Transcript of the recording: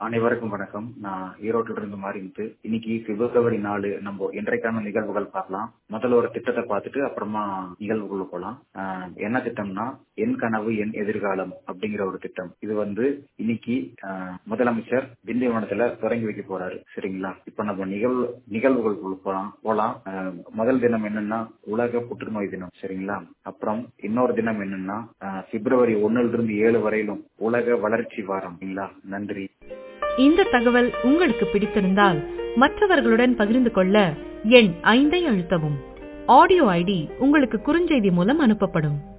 அனைவருக்கும் வணக்கம் நான் ஈரோட்டில இருந்து மாறிட்டு இன்னைக்கு பிப்ரவரி நாலு நம்ம இன்றைக்கான நிகழ்வுகள் பார்க்கலாம் முதல்ல ஒரு திட்டத்தை பார்த்துட்டு அப்புறமா நிகழ்வுக்குள்ள போலாம் ஆஹ் என்ன திட்டம்னா என் கனவு என் எதிர்காலம் அப்படிங்கிற ஒரு திட்டம் இது வந்து இன்னைக்கு ஆஹ் முதலமைச்சர் திண்டிவனத்துல தொடங்கி வைக்க போறாரு சரிங்களா இப்ப நம்ம நிகழ்வு நிகழ்வுகளுக்குள்ள போலாம் போலாம் ஆஹ் முதல் தினம் என்னன்னா உலக புற்றுநோய் தினம் சரிங்களா அப்புறம் இன்னொரு தினம் என்னன்னா ஆஹ் பிப்ரவரி ஒண்ணுல இருந்து ஏழு வரையிலும் உலக வளர்ச்சி வாரம் சரிங்களா நன்றி இந்த தகவல் உங்களுக்கு பிடித்திருந்தால் மற்றவர்களுடன் பகிர்ந்து கொள்ள எண் ஐந்தை அழுத்தவும் ஆடியோ ஐடி உங்களுக்கு குறுஞ்செய்தி மூலம் அனுப்பப்படும்